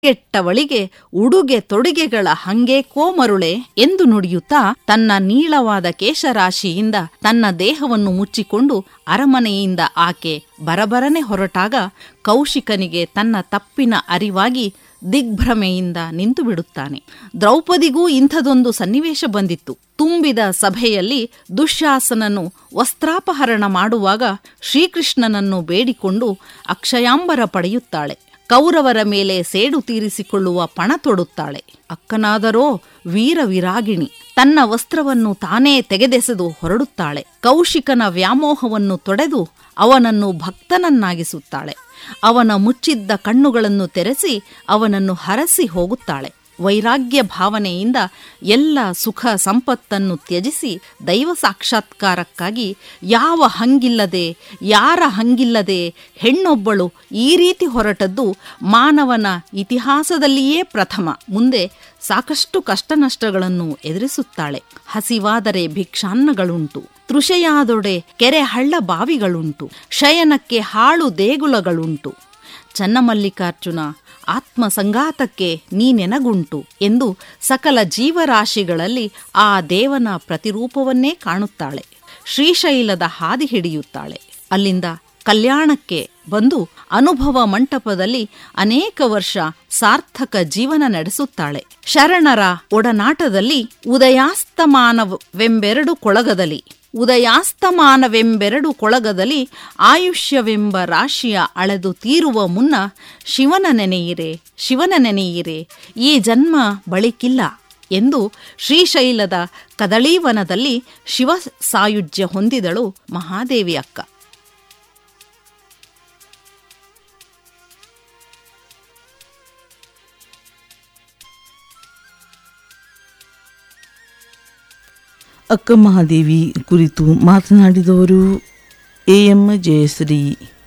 ಕೆಟ್ಟವಳಿಗೆ ಉಡುಗೆ ತೊಡುಗೆಗಳ ಹಂಗೆ ಕೋಮರುಳೆ ಎಂದು ನುಡಿಯುತ್ತಾ ತನ್ನ ನೀಳವಾದ ಕೇಶರಾಶಿಯಿಂದ ತನ್ನ ದೇಹವನ್ನು ಮುಚ್ಚಿಕೊಂಡು ಅರಮನೆಯಿಂದ ಆಕೆ ಬರಬರನೆ ಹೊರಟಾಗ ಕೌಶಿಕನಿಗೆ ತನ್ನ ತಪ್ಪಿನ ಅರಿವಾಗಿ ದಿಗ್ಭ್ರಮೆಯಿಂದ ನಿಂತು ಬಿಡುತ್ತಾನೆ ದ್ರೌಪದಿಗೂ ಇಂಥದೊಂದು ಸನ್ನಿವೇಶ ಬಂದಿತ್ತು ತುಂಬಿದ ಸಭೆಯಲ್ಲಿ ದುಶ್ಯಾಸನನು ವಸ್ತ್ರಾಪಹರಣ ಮಾಡುವಾಗ ಶ್ರೀಕೃಷ್ಣನನ್ನು ಬೇಡಿಕೊಂಡು ಅಕ್ಷಯಾಂಬರ ಪಡೆಯುತ್ತಾಳೆ ಕೌರವರ ಮೇಲೆ ಸೇಡು ತೀರಿಸಿಕೊಳ್ಳುವ ಪಣ ತೊಡುತ್ತಾಳೆ ಅಕ್ಕನಾದರೋ ವೀರ ವಿರಾಗಿಣಿ ತನ್ನ ವಸ್ತ್ರವನ್ನು ತಾನೇ ತೆಗೆದೆಸೆದು ಹೊರಡುತ್ತಾಳೆ ಕೌಶಿಕನ ವ್ಯಾಮೋಹವನ್ನು ತೊಡೆದು ಅವನನ್ನು ಭಕ್ತನನ್ನಾಗಿಸುತ್ತಾಳೆ ಅವನ ಮುಚ್ಚಿದ್ದ ಕಣ್ಣುಗಳನ್ನು ತೆರೆಸಿ ಅವನನ್ನು ಹರಸಿ ಹೋಗುತ್ತಾಳೆ ವೈರಾಗ್ಯ ಭಾವನೆಯಿಂದ ಎಲ್ಲ ಸುಖ ಸಂಪತ್ತನ್ನು ತ್ಯಜಿಸಿ ದೈವ ಸಾಕ್ಷಾತ್ಕಾರಕ್ಕಾಗಿ ಯಾವ ಹಂಗಿಲ್ಲದೆ ಯಾರ ಹಂಗಿಲ್ಲದೆ ಹೆಣ್ಣೊಬ್ಬಳು ಈ ರೀತಿ ಹೊರಟದ್ದು ಮಾನವನ ಇತಿಹಾಸದಲ್ಲಿಯೇ ಪ್ರಥಮ ಮುಂದೆ ಸಾಕಷ್ಟು ಕಷ್ಟನಷ್ಟಗಳನ್ನು ಎದುರಿಸುತ್ತಾಳೆ ಹಸಿವಾದರೆ ಭಿಕ್ಷಾನ್ನಗಳುಂಟು ತೃಷೆಯಾದೊಡೆ ಕೆರೆ ಹಳ್ಳ ಬಾವಿಗಳುಂಟು ಶಯನಕ್ಕೆ ಹಾಳು ದೇಗುಲಗಳುಂಟು ಚನ್ನಮಲ್ಲಿಕಾರ್ಜುನ ಆತ್ಮ ಸಂಘಾತಕ್ಕೆ ನೀನೆನಗುಂಟು ಎಂದು ಸಕಲ ಜೀವರಾಶಿಗಳಲ್ಲಿ ಆ ದೇವನ ಪ್ರತಿರೂಪವನ್ನೇ ಕಾಣುತ್ತಾಳೆ ಶ್ರೀಶೈಲದ ಹಾದಿ ಹಿಡಿಯುತ್ತಾಳೆ ಅಲ್ಲಿಂದ ಕಲ್ಯಾಣಕ್ಕೆ ಬಂದು ಅನುಭವ ಮಂಟಪದಲ್ಲಿ ಅನೇಕ ವರ್ಷ ಸಾರ್ಥಕ ಜೀವನ ನಡೆಸುತ್ತಾಳೆ ಶರಣರ ಒಡನಾಟದಲ್ಲಿ ಉದಯಾಸ್ತಮಾನವೆಂಬೆರಡು ಕೊಳಗದಲ್ಲಿ ಉದಯಾಸ್ತಮಾನವೆಂಬೆರಡು ಕೊಳಗದಲ್ಲಿ ಆಯುಷ್ಯವೆಂಬ ರಾಶಿಯ ಅಳೆದು ತೀರುವ ಮುನ್ನ ಶಿವನ ನೆನೆಯಿರೆ ಶಿವನ ನೆನೆಯಿರೆ ಈ ಜನ್ಮ ಬಳಿಕಿಲ್ಲ ಎಂದು ಶ್ರೀಶೈಲದ ಕದಳೀವನದಲ್ಲಿ ಶಿವ ಸಾಯುಜ್ಯ ಹೊಂದಿದಳು ಮಹಾದೇವಿ ಅಕ್ಕ ಅಕ್ಕ ಮಹಾದೇವಿ ಕುರಿತು ಮಾತನಾಡಿದವರು ಎ ಎಂ ಜಯಶ್ರೀ